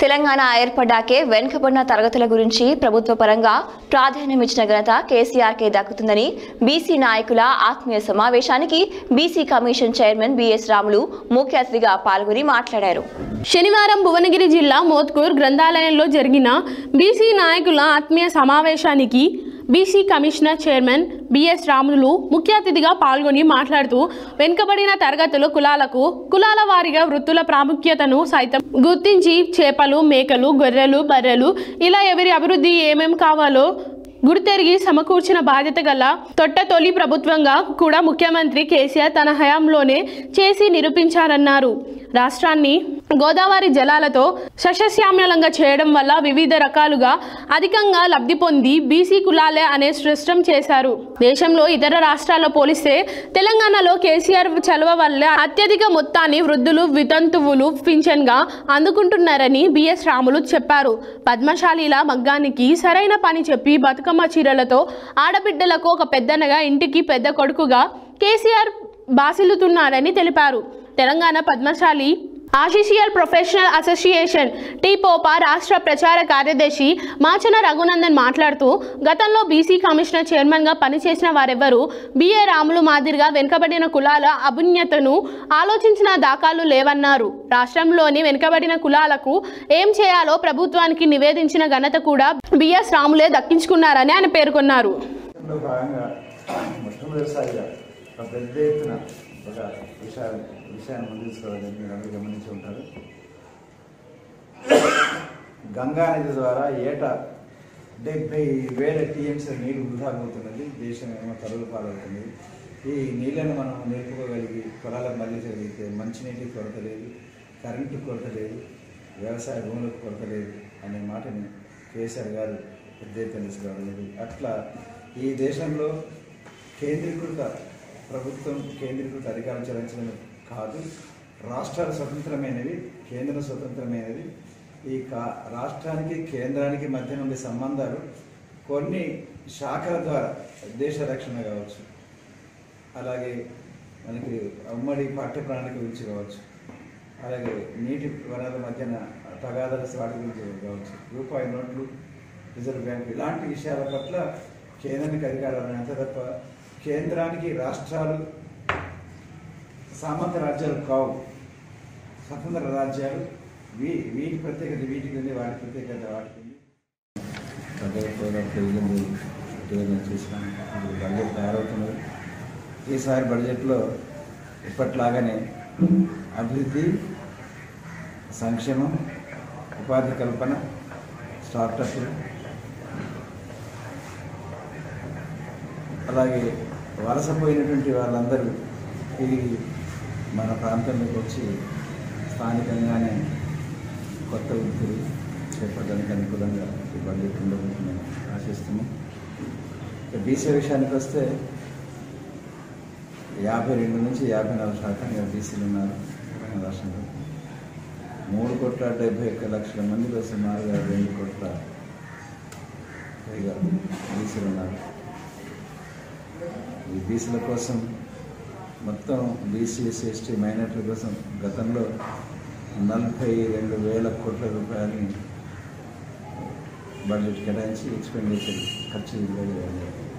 తెలంగాణ ఏర్పడ్డాకే వెనుకబడిన తరగతుల గురించి ప్రభుత్వ పరంగా ప్రాధాన్యమిచ్చిన ఘనత కేసీఆర్కే దక్కుతుందని బీసీ నాయకుల ఆత్మీయ సమావేశానికి BC commission chairman BS Ramulu ముఖ్య అతిథిగా పాల్గొని మాట్లాడారు శనివారం భువనగిరి జిల్లా మోత్కూర్ గ్రంథాలయంలో జరిగిన బీసీ నాయకుల ఆత్మీయ సమావేశానికి BC commissioner chairman BS Ramulu ముఖ్య అతిథిగా పాల్గొని మాట్లాడుతూ వెనుకబడిన తరగతులు కులాలకు కులాల వారీగా వృత్తుల ప్రాముఖ్యతను సైతం గుర్తించి చేపలు మేకలు గొర్రెలు బర్రెలు ఇలా ఎవరి అభివృద్ధి ఏమేం కావాలో గుర్తెరిగి సమకూర్చిన బాధ్యత గల తొట్ట తొలి ప్రభుత్వంగా కూడా ముఖ్యమంత్రి కేసీఆర్ తన హయాంలోనే చేసి నిరూపించారన్నారు రాష్ట్రాన్ని గోదావరి జలాలతో సస్యశ్యామలంగా చేయడం వల్ల వివిధ రకాలుగా అధికంగా లబ్ధి పొంది బీసీ కులాలే అనే సృష్టం చేశారు దేశంలో ఇతర రాష్ట్రాల్లో పోలిస్తే తెలంగాణలో కేసీఆర్ చలవ వల్ల అత్యధిక మొత్తాన్ని వృద్ధులు వితంతువులు పింఛన్గా అందుకుంటున్నారని బిఎస్ రాములు చెప్పారు పద్మశాలీల మగ్గానికి సరైన పని చెప్పి బతుకమ్మ చీరలతో ఆడబిడ్డలకు ఒక పెద్దనగా ఇంటికి పెద్ద కొడుకుగా కేసీఆర్ బాసిల్లుతున్నారని తెలిపారు తెలంగాణ పద్మశాలి ఆశిషియల్ ప్రొఫెషనల్ అసోసియేషన్ టీ పోపా రాష్ట్ర ప్రచార కార్యదర్శి మాచన రఘునందన్ మాట్లాడుతూ గతంలో బీసీ కమిషనర్ చైర్మన్గా పనిచేసిన వారెవ్వరూ బిఏ రాములు మాదిరిగా వెనుకబడిన కులాల అభున్యతను ఆలోచించిన దాఖలు లేవన్నారు రాష్ట్రంలోని వెనుకబడిన కులాలకు ఏం చేయాలో ప్రభుత్వానికి నివేదించిన ఘనత కూడా బిఎస్ రాములే దక్కించుకున్నారని ఆయన పేర్కొన్నారు లో భాగంగా మొట్టమొదటిసారిగా ఒక పెద్ద ఎత్తున ఒక విషయాలు విషయాన్ని ముందుకోవాలని మీరు అందరూ గమనించి ఉంటారు గంగా నది ద్వారా ఏటా డెబ్బై వేల టీఎంసీ నీరు వృధా అవుతున్నది దేశం ఏమో కరువులు పాలవుతుంది ఈ నీళ్లను మనం నిలుపుకోగలిగి పొలాలకు మళ్ళించగలిగితే మంచినీటి కొరత లేదు కరెంటు కొరత లేదు వ్యవసాయ భూములకు కొరత లేదు అనే మాటని కేసీఆర్ గారు పెద్ద ఎత్తున తీసుకురావడం అట్లా ఈ దేశంలో కేంద్రీకృత ప్రభుత్వం కేంద్రీకృత అధికారం చెల్లించడం కాదు రాష్ట్రాలు స్వతంత్రమైనవి కేంద్రం స్వతంత్రమైనది ఈ కా రాష్ట్రానికి కేంద్రానికి మధ్య ఉండే సంబంధాలు కొన్ని శాఖల ద్వారా దేశ రక్షణ కావచ్చు అలాగే మనకి ఉమ్మడి పాఠ్య ప్రణాళిక గురించి కావచ్చు అలాగే నీటి వనరుల మధ్యన తగాదాల వాటి గురించి కావచ్చు రూపాయి నోట్లు రిజర్వ్ బ్యాంక్ ఇలాంటి విషయాల పట్ల కేంద్రానికి అధికారాలు అంతే తప్ప కేంద్రానికి రాష్ట్రాలు సామంత రాజ్యాలు కావు స్వతంత్ర రాజ్యాలు వీ వీటి ప్రత్యేకత వీటికి ఉంది వాటి ప్రత్యేకత వాటికి ఉంది నివేదన చేసినాం ఇప్పుడు బడ్జెట్ తయారవుతున్నది ఈసారి బడ్జెట్లో ఇప్పట్లాగానే అభివృద్ధి సంక్షేమం ఉపాధి కల్పన స్టార్టప్లు అలాగే వలసపోయినటువంటి వాళ్ళందరూ తిరిగి మన ప్రాంతంలోకి వచ్చి స్థానికంగానే కొత్త వృత్తులు చేపట్టడానికి అనుకూలంగా ఈ బడ్జెట్ ఉండబోతుందని ఆశిస్తున్నాం ఇక బీసీ విషయానికి వస్తే యాభై రెండు నుంచి యాభై నాలుగు శాతంగా బీసీలు ఉన్నారు తెలంగాణ రాష్ట్రంలో మూడు కోట్ల డెబ్బై ఒక్క లక్షల మందిలో సుమారుగా రెండు కోట్ల పైగా బీసీలు ఉన్నారు ఈ బీసీల కోసం మొత్తం బీసీ ఎస్సీ ఎస్టీ మైనార్టీల కోసం గతంలో నలభై రెండు వేల కోట్ల రూపాయలని బడ్జెట్ కేటాయించి ఎక్స్పెండిచర్ ఖర్చు విడుదల చేయాలి